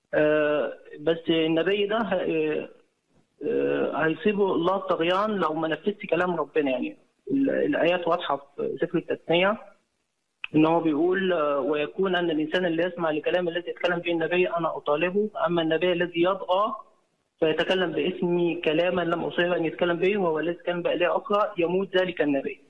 آه، بس النبي ده آه، آه، هيصيبه الله الطغيان لو ما نفذش كلام ربنا يعني ال- الآيات واضحة في سفر التثنية إن هو بيقول آه، ويكون أن الإنسان اللي يسمع لكلام الذي يتكلم به النبي أنا أطالبه أما النبي الذي يطغى فيتكلم باسمي كلاما لم أصيب أن يتكلم به وهو الذي كان بآلهة أخرى يموت ذلك النبي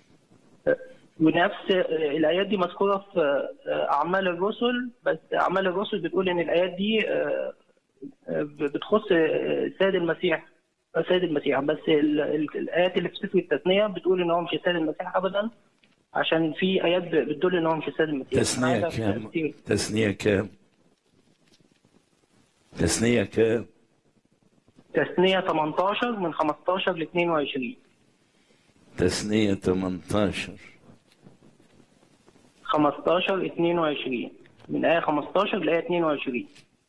ونفس الآيات دي مذكورة في أعمال الرسل بس أعمال الرسل بتقول إن الآيات دي آه، آه، بتخص السيد المسيح السيد المسيح بس ال- ال- الآيات اللي في سفر التثنية بتقول إن هو مش السيد المسيح أبدا عشان في آيات بتدل إن هو مش السيد المسيح تثنية معايا كام كتير. تثنية كام تثنية كام تثنية 18 من 15 ل 22 تثنية 18 15 22 من آية 15 لآية 22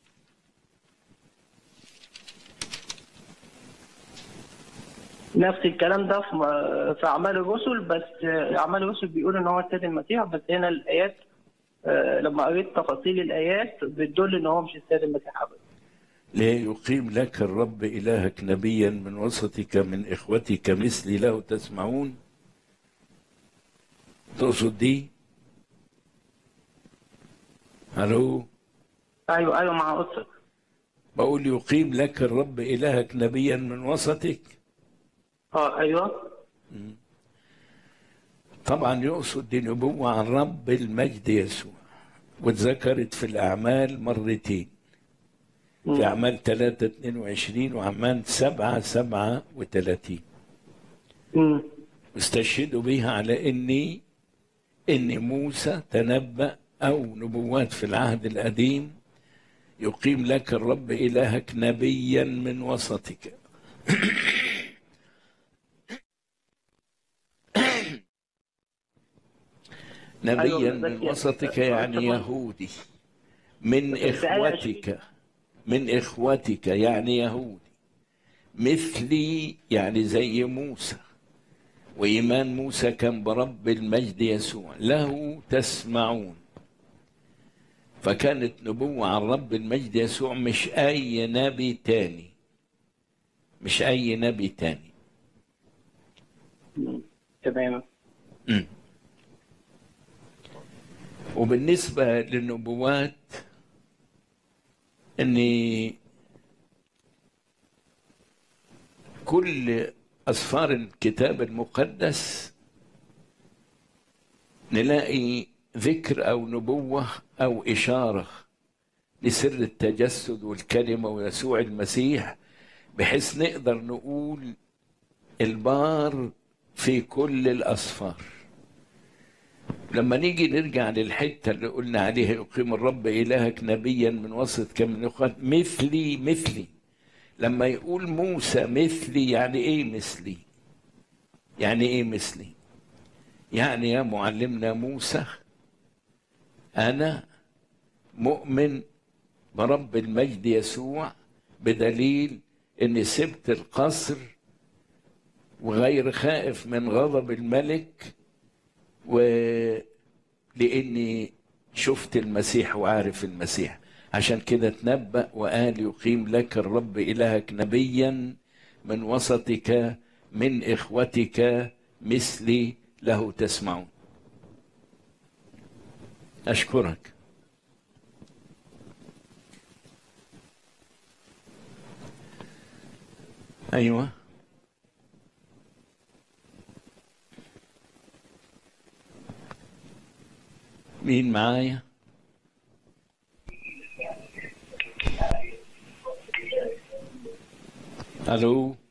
نفس الكلام ده في في أعمال الرسل بس أعمال الرسل بيقول إن هو السيد المسيح بس هنا الآيات آه، لما قريت تفاصيل الآيات بتدل إن هو مش السيد المسيح أبدا ليه يقيم لك الرب إلهك نبيا من وسطك من إخوتك مثلي له تسمعون تقصد دي ألو أيوه أيوه مع قدسك بقول يقيم لك الرب إلهك نبيا من وسطك أه أيوه طبعا يقصد دي نبوة عن رب المجد يسوع واتذكرت في الأعمال مرتين في أعمال 3 22 وأعمال 7 37 مم. واستشهدوا بها على إني إن موسى تنبأ أو نبوات في العهد القديم يقيم لك الرب إلهك نبيا من وسطك نبيا أيوة، من بس- وسطك يعني يهودي من بس الآية إخوتك من إخوتك يعني يهودي مثلي يعني زي موسى وإيمان موسى كان برب المجد يسوع له تسمعون فكانت نبوة عن رب المجد يسوع مش أي نبي تاني مش أي نبي تاني مم. تمام مم. وبالنسبة للنبوات أن كل أسفار الكتاب المقدس نلاقي ذكر أو نبوة أو إشارة لسر التجسد والكلمة ويسوع المسيح بحيث نقدر نقول البار في كل الأسفار لما نيجي نرجع للحته اللي قلنا عليها يقيم الرب الهك نبيا من وسط كم من اخوات مثلي مثلي لما يقول موسى مثلي يعني ايه مثلي يعني ايه مثلي يعني يا معلمنا موسى انا مؤمن برب المجد يسوع بدليل اني سبت القصر وغير خائف من غضب الملك ولاني شفت المسيح وعارف المسيح عشان كده تنبأ وقال يقيم لك الرب إلهك نبيا من وسطك من إخوتك مثلي له تسمعون أشكرك أيوه مين معايا الو